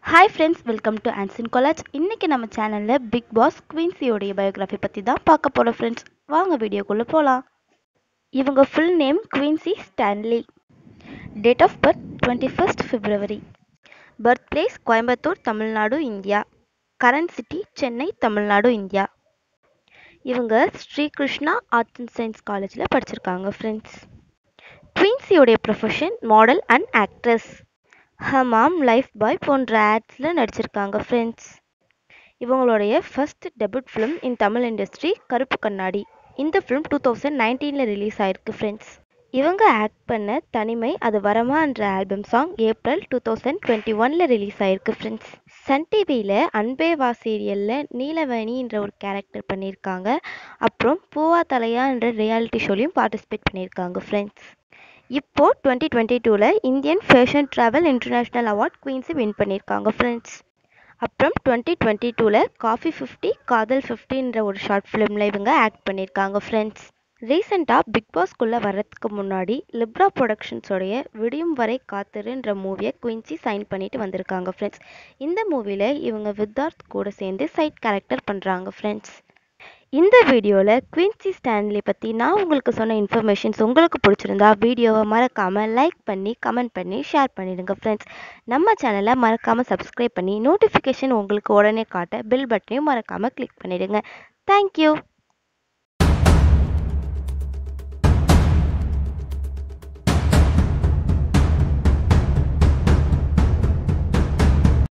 hi friends welcome to Anson college இன்றைக்கி நம்ம சேனலில் பிக் பாஸ் குவீன்சியோடைய பயோகிராஃபி பற்றி தான் பார்க்க போகிறோம் ஃப்ரெண்ட்ஸ் வாங்க வீடியோக்குள்ளே போகலாம் இவங்க full name Queency Stanley date of birth twenty first February birth place Coimbatore Tamil Nadu India current city Chennai Tamil Nadu India இவங்க Sri Krishna arts and science காலேஜில் படிச்சிருக்காங்க ஃப்ரெண்ட்ஸ் குவீன்சியோடைய profession model and actress Hamam Lifebuoy போன்ற ஆட்ஸில் நடிச்சிருக்காங்க ஃப்ரெண்ட்ஸ் இவங்களுடைய first debut film in Tamil industry Karuppu Kannadi இந்த ஃபிலிம் டூ தௌசண்ட் நைன்டீனில் ரிலீஸ் ஆயிருக்கு ஃப்ரெண்ட்ஸ் இவங்க ஆக்ட் பண்ண தனிமை அது வரமா என்ற album song April two thousand twenty ஒனில் ரிலீஸ் ஆயிருக்கு ஃப்ரெண்ட்ஸ் சன் டிவியில் அன்பே வா சீரியலில் நீலவேணின்ற ஒரு கேரக்டர் பண்ணியிருக்காங்க அப்புறம் பூவா தலையா என்ற ரியாலிட்டி ஷோலையும் பார்ட்டிசிபேட் பண்ணியிருக்காங்க ஃப்ரெண்ட்ஸ் இப்போ டுவெண்ட்டி டுவெண்ட்டி டூவில் Indian fashion travel international award queens win பண்ணியிருக்காங்க ஃப்ரெண்ட்ஸ் அப்புறம் டுவெண்ட்டி டுவெண்ட்டி டூவில் காஃபி ஃபிஃப்டி காதல் ஃபிஃப்டின்ற ஒரு ஷார்ட் ஃபிலிமில் இவங்க ஆக்ட் பண்ணியிருக்காங்க ஃப்ரெண்ட்ஸ் ரீசெண்டாக பிக் பாஸ்க்குள்ளே வர்றதுக்கு முன்னாடி லிப்ரா ப்ரொடக்ஷன்ஸோடைய விடியும் வரை காத்திருன்ற மூவியை குயின்சி சைன் பண்ணிட்டு வந்திருக்காங்க ஃப்ரெண்ட்ஸ் இந்த மூவியில் இவங்க வித்தார்த் கூட சேர்ந்து சைட் கேரக்டர் பண்ணுறாங்க ஃப்ரெண்ட்ஸ் இந்த வீடியோவில் குயின்சி ஸ்டான்லி பற்றி நான் உங்களுக்கு சொன்ன இன்ஃபர்மேஷன்ஸ் உங்களுக்கு பிடிச்சிருந்தா வீடியோவை மறக்காமல் லைக் பண்ணி கமெண்ட் பண்ணி ஷேர் பண்ணிடுங்க ஃப்ரெண்ட்ஸ் நம்ம சேனலை மறக்காமல் சப்ஸ்கிரைப் பண்ணி நோட்டிஃபிகேஷன் உங்களுக்கு உடனே காட்ட பெல் பட்டனையும் மறக்காமல் கிளிக் பண்ணிடுங்க தேங்க்யூ